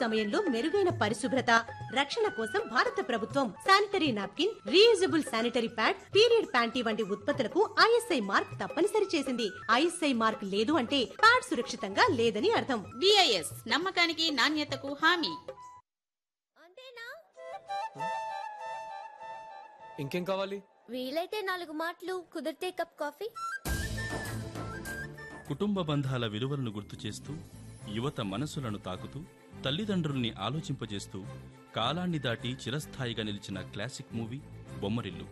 సమయంలో మెరుగైన పరిశుభ్రత రక్షణ కోసం భారత ప్రభుత్వం sanitary napkin reusable sanitary pad period panty వంటి ఉత్పత్తులకు ఐఎస్ఐ మార్క్ తప్పనిసరి చేసింది ఐఎస్ఐ మార్క్ లేదు అంటే ప్యాడ్ సురక్షితంగా లేదని అర్థం బిఐఎస్ నమ్మకానికి నాణ్యతకు హామీ అంతేనా ఇంకేం కావాలి వీలైతే నాలుగు మాటలు కుదిరితే కప్ కాఫీ కుటుంబ బంధాల విలువలను గుర్తు చేస్తూ యువత మనసులను తాకుతూ తల్లిదండ్రుల్ని ఆలోచింపజేస్తూ కాలాన్ని దాటి చిరస్థాయిగా నిలిచిన classic movie Bommarillu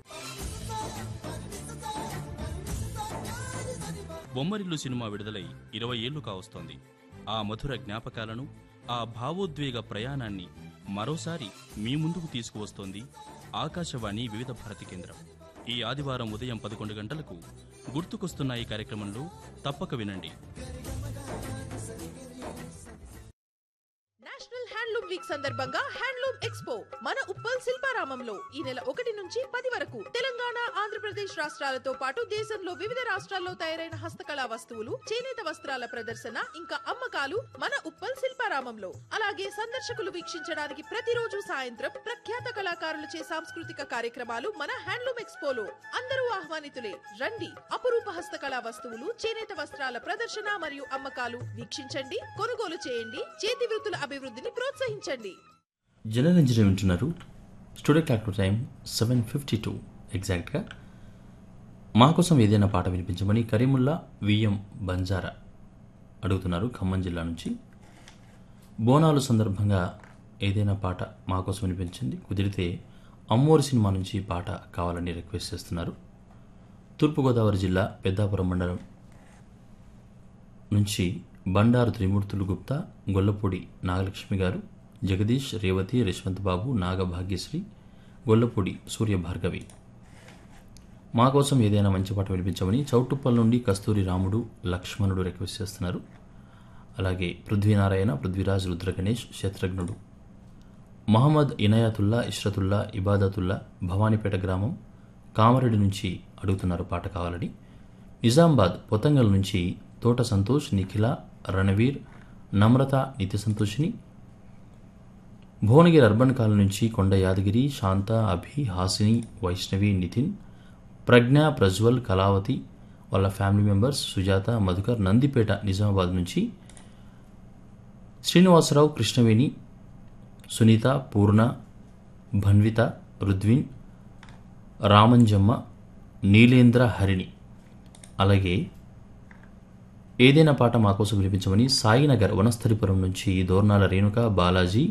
Bommarillu cinema విడుదలై ఇరవై ఏళ్లు కావస్తోంది ఆ మధుర జ్ఞాపకాలను ఆ భావోద్వేగ ప్రయాణాన్ని మరోసారి మీ ముందుకు తీసుకువస్తోంది ఆకాశవాణి వివిధ భారతి కేంద్రం ఈ ఆదివారం ఉదయం పదకొండు గంటలకు గుర్తుకొస్తున్న ఈ కార్యక్రమంలో తప్పక వినండి నేషనల్ హ్యాండ్లూమ్ వీక్ సందర్భంగా హ్యాండ్లూమ్ ఎక్స్పో మన ఉప్పల్ శిల్పారామంలో ఈ నెల ఒకటి నుంచి పది వరకు తెలంగాణ ఆంధ్రప్రదేశ్ రాష్ట్రాలతో పాటు దేశంలో వివిధ రాష్ట్రాల్లో తయారైన హస్తకళా వస్తువులు చేనేత వస్త్రాల ప్రదర్శన ఇంకా అమ్మకాలు మన ఉప్పల్ శిల్పారామంలో అలాగే సందర్శకులు వీక్షించడానికి ప్రతిరోజు సాయంత్రం ప్రఖ్యాత కళాకారులచే సాంస్కృతిక కార్యక్రమాలు మన హ్యాండ్లూమ్ ఎక్స్పోలో అందరూ ఆహ్వానితులే రండి అపురూప హస్తకళా వస్తువులు చేనేత వస్త్రాల ప్రదర్శన మరియు అమ్మకాలు వీక్షించండి కొనుగోలు చేయండి చేతి వృత్తుల అభివృద్ధిని ప్రోత్సహించండి జనరంజన వింటున్నారు studio clock time seven fifty two ఎగ్జాక్ట్గా మా కోసం ఏదైనా పాట వినిపించమని కరీముల్లా విఎం బంజారా అడుగుతున్నారు ఖమ్మం జిల్లా నుంచి బోనాలు సందర్భంగా ఏదైనా పాట మా కోసం వినిపించింది కుదిరితే అమ్మోరు సినిమా నుంచి ఈ పాట కావాలని రిక్వెస్ట్ చేస్తున్నారు తూర్పుగోదావరి జిల్లా పెద్దాపురం మండలం నుంచి బండారు త్రిమూర్తులు గుప్తా గొల్లపూడి నాగలక్ష్మి గారు జగదీష్ రేవతి యశ్వంత్ బాబు నాగభాగ్యశ్రీ గొల్లపూడి సూర్య భార్గవి మా కోసం ఏదైనా మంచి పాట వినిపించమని చౌటుప్పల్ నుండి కస్తూరి రాముడు లక్ష్మణుడు రిక్వెస్ట్ చేస్తున్నారు అలాగే పృథ్వీనారాయణ పృథ్వీరాజ్ రుద్ర గణేష్ శత్రుఘ్నుడు మహమ్మద్ ఇనాయతుల్లా ఇష్రతుల్లా ఇబాదతుల్లా భవానీపేట గ్రామం కామారెడ్డి నుంచి అడుగుతున్నారు పాట కావాలని నిజామాబాద్ పొతంగల్ నుంచి తోట సంతోష్ నిఖిల రణవీర్ నమ్రత నిత్య సంతోషిని భువనగిరి అర్బన్ కాలనీ నుంచి కొండ యాదగిరి శాంత అభి హాసిని వైష్ణవి నితిన్ ప్రజ్ఞ ప్రజ్వల్ కళావతి వాళ్ళ ఫ్యామిలీ మెంబర్స్ సుజాత మధుకర్ నందిపేట నిజామాబాద్ నుంచి శ్రీనివాసరావు కృష్ణవేణి సునీత పూర్ణ భన్విత రుద్విన్ రామంజమ్మ నీలేంద్ర హరిణి అలాగే ఏదైనా పాట మా కోసం వినిపించమని సాయినగర్ వనస్థలిపురం నుంచి దోర్నాల రేణుక బాలాజీ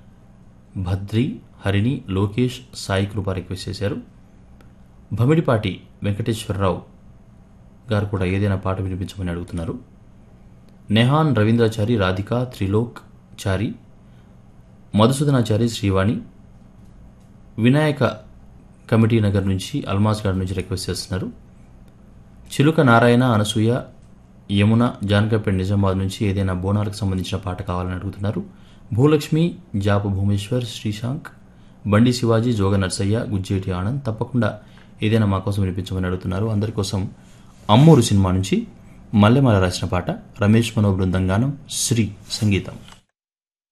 భద్రి హరిణి లోకేష్ సాయి కృప రిక్వెస్ట్ చేశారు భమిడిపాటి వెంకటేశ్వరరావు గారు కూడా ఏదైనా పాట వినిపించమని అడుగుతున్నారు నెహాన్ రవీంద్రాచారి రాధిక త్రిలోక్ చారి మధుసూదనాచారి శ్రీవాణి వినాయక కమిటీ నగర్ నుంచి అల్మాస్ గారి నుంచి రిక్వెస్ట్ చేస్తున్నారు చిలుక నారాయణ అనసూయ యమున జానకపేట నిజామాబాద్ నుంచి ఏదైనా బోనాలకు సంబంధించిన పాట కావాలని అడుగుతున్నారు భూలక్ష్మి జాప భూమేశ్వర్ శ్రీశాంక్ బండి శివాజీ జోగ నర్సయ్య గుజ్జేటి ఆనంద్ తప్పకుండా ఏదైనా మా కోసం వినిపించమని అడుగుతున్నారు అందరి కోసం అమ్మూరు సినిమా నుంచి మల్లెమాల రాసిన పాట రమేష్ మనో బృందంగానం శ్రీ సంగీతం